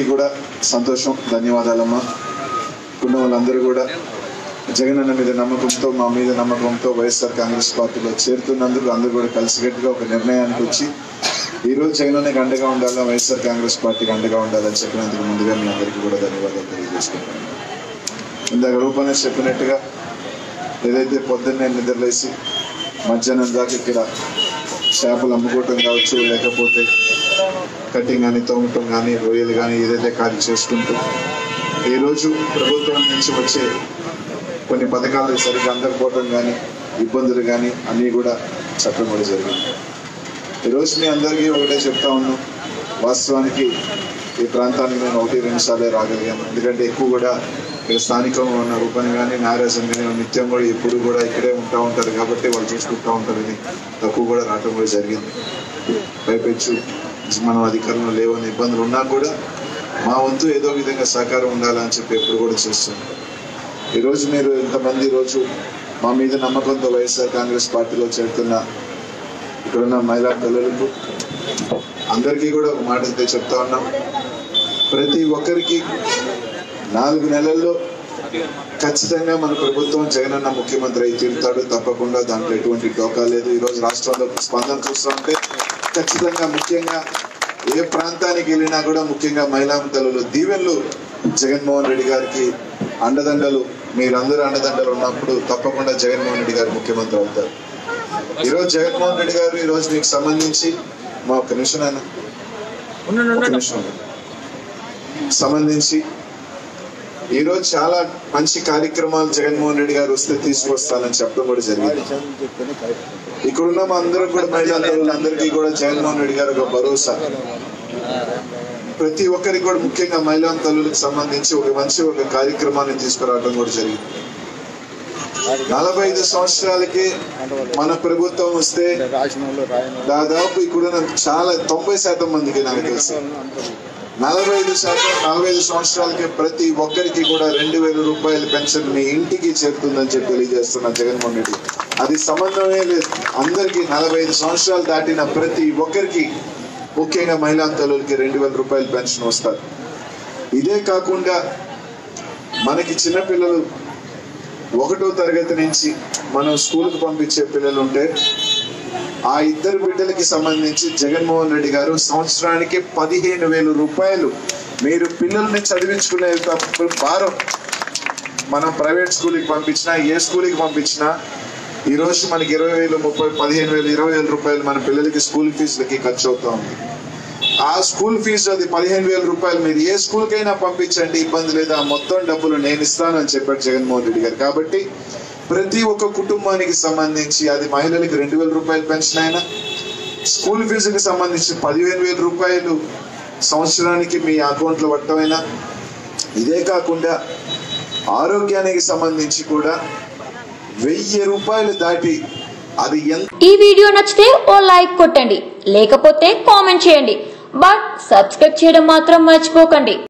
కూడా సంతోషం ధన్యవాదాలమ్మా ఉన్న వాళ్ళందరూ కూడా జగన్ అన్న మీద నమ్మకంతో మా మీద నమ్మకంతో వైఎస్ఆర్ కాంగ్రెస్ పార్టీలో చేరుతున్నందుకు అందరూ కూడా కలిసికట్టుగా ఒక నిర్ణయానికి వచ్చి ఈ రోజు జగన్ అన్నకి అండగా ఉండాలా వైఎస్ఆర్ కాంగ్రెస్ పార్టీకి అండగా ఉండాలని చెప్పినందుకు ముందుగా మీ అందరికీ కూడా ధన్యవాదాలు తెలియజేసుకుంటాను ఇందాక రూపనే చెప్పినట్టుగా ఏదైతే పొద్దున్నే నిద్రలేసి మధ్యాహ్నం దాకా ఇక్కడ చేపలు అమ్ముకోవటం కావచ్చు లేకపోతే కటింగ్ కానీ తోమటం కానీ రొయ్యలు కానీ ఏదైతే కార్యం చేసుకుంటూ ఈరోజు ప్రభుత్వం నుంచి వచ్చే కొన్ని పథకాలు సరిగ్గా అందకపోవటం కానీ ఇబ్బందులు కానీ అన్నీ కూడా చెప్పడం కూడా జరిగింది ఈరోజు మీ అందరికీ ఒకటే చెప్తా ఉన్నాం వాస్తవానికి ఈ ప్రాంతానికి నేను ఒకటి రెండు సార్లే రాగలిగాను ఎందుకంటే ఎక్కువ కూడా ఇక్కడ స్థానికంగా ఉన్న రూపని కానీ నారాజన్ కానీ నిత్యం కూడా ఎప్పుడు కూడా ఇక్కడే ఉంటా ఉంటారు కాబట్టి వాళ్ళు చూసుకుంటూ ఉంటారు ఇది తక్కువ కూడా రావటం కూడా జరిగింది పైపెచ్చు మనం అధికారంలో లేవని ఇబ్బందులు ఉన్నా కూడా మా వంతు ఏదో విధంగా సహకారం ఉండాలని చెప్పి ఎప్పుడు కూడా చేస్తున్నాం ఈరోజు మీరు ఇంతమంది ఈరోజు మా మీద నమ్మకంతో వైఎస్ఆర్ కాంగ్రెస్ పార్టీలో చేరుతున్న ఇక్కడున్న మహిళా పిల్లలకు అందరికీ కూడా ఒక మాట అయితే చెప్తా ఉన్నాం ప్రతి ఒక్కరికి నాలుగు నెలల్లో ఖచ్చితంగా మన ప్రభుత్వం జగనన్న ముఖ్యమంత్రి అయి తీరుతాడు తప్పకుండా దాంట్లో ఎటువంటి టోకా లేదు ఈ రోజు రాష్ట్రంలో స్పందన చూస్తూ ఉంటే ఖచ్చితంగా ముఖ్యంగా ఏ ప్రాంతానికి వెళ్ళినా కూడా ముఖ్యంగా మహిళా తల్లులు దీవెనలు జగన్మోహన్ రెడ్డి గారికి అండదండలు మీరందరూ అండదండలు ఉన్నప్పుడు తప్పకుండా జగన్మోహన్ రెడ్డి గారు ముఖ్యమంత్రి అవుతారు ఈరోజు జగన్మోహన్ రెడ్డి గారు ఈ రోజు మీకు సంబంధించి మా ఒక్క నిమిషం ఆయన ఒక్క నిమిషం సంబంధించి ఈ రోజు చాలా మంచి కార్యక్రమాలు జగన్మోహన్ రెడ్డి గారు వస్తే తీసుకొస్తానని చెప్పడం కూడా జరిగింది ఇక్కడున్న మా అందరం కూడా మహిళా అందరికీ కూడా జగన్మోహన్ రెడ్డి గారు ఒక భరోసా ప్రతి ఒక్కరికి కూడా ముఖ్యంగా మహిళా తల్లులకు సంబంధించి ఒక మంచి ఒక కార్యక్రమాన్ని తీసుకురావడం కూడా జరిగింది నలభై ఐదు సంవత్సరాలకి మన ప్రభుత్వం వస్తే దాదాపు ఇక్కడ చాలా తొంభై శాతం మందికి నాకు తెలిసి నలభై ఐదు శాతం నలభై ఐదు సంవత్సరాలకి ప్రతి ఒక్కరికి కూడా రెండు వేల రూపాయల పెన్షన్ మీ ఇంటికి చేరుతుందని చెప్పి తెలియజేస్తున్న జగన్మోహన్ రెడ్డి అది సంబంధమే లేదు అందరికి నలభై ఐదు సంవత్సరాలు దాటిన ప్రతి ఒక్కరికి ముఖ్యంగా మహిళా తల్లులకి రెండు వేల రూపాయల పెన్షన్ వస్తారు ఇదే కాకుండా మనకి చిన్నపిల్లలు ఒకటో తరగతి నుంచి మనం స్కూల్కి పంపించే పిల్లలు ఉంటే ఆ ఇద్దరు బిడ్డలకి సంబంధించి జగన్మోహన్ రెడ్డి గారు సంవత్సరానికి పదిహేను వేల రూపాయలు మీరు పిల్లల్ని చదివించుకునే తప్ప- భారం మనం ప్రైవేట్ స్కూల్కి పంపించినా ఏ స్కూల్కి పంపించినా ఈ రోజు మనకి ఇరవై వేలు ముప్పై పదిహేను వేలు ఇరవై వేల రూపాయలు మన పిల్లలకి స్కూల్ ఫీజులకి ఖర్చు అవుతా ఉంది ఆ స్కూల్ ఫీజు అది పదిహేను వేల రూపాయలు మీరు ఏ స్కూల్కైనా పంపించండి ఇబ్బంది లేదు ఆ మొత్తం డబ్బులు నేను ఇస్తానని చెప్పాడు జగన్మోహన్ రెడ్డి గారు కాబట్టి ప్రతి ఒక్క కుటుంబానికి సంబంధించి అది మహిళలకి రెండు వేల రూపాయల పెన్షన్ అయినా స్కూల్ ఫీజుకి సంబంధించి పదిహేను వేల రూపాయలు సంవత్సరానికి మీ అకౌంట్లో పట్టమైనా ఇదే కాకుండా ఆరోగ్యానికి సంబంధించి కూడా వెయ్యి రూపాయలు దాటి అది ఎంత ఈ వీడియో నచ్చితే ఓ లైక్ కొట్టండి లేకపోతే కామెంట్ చేయండి బట్ సబ్స్క్రైబ్ చేయడం మాత్రం మర్చిపోకండి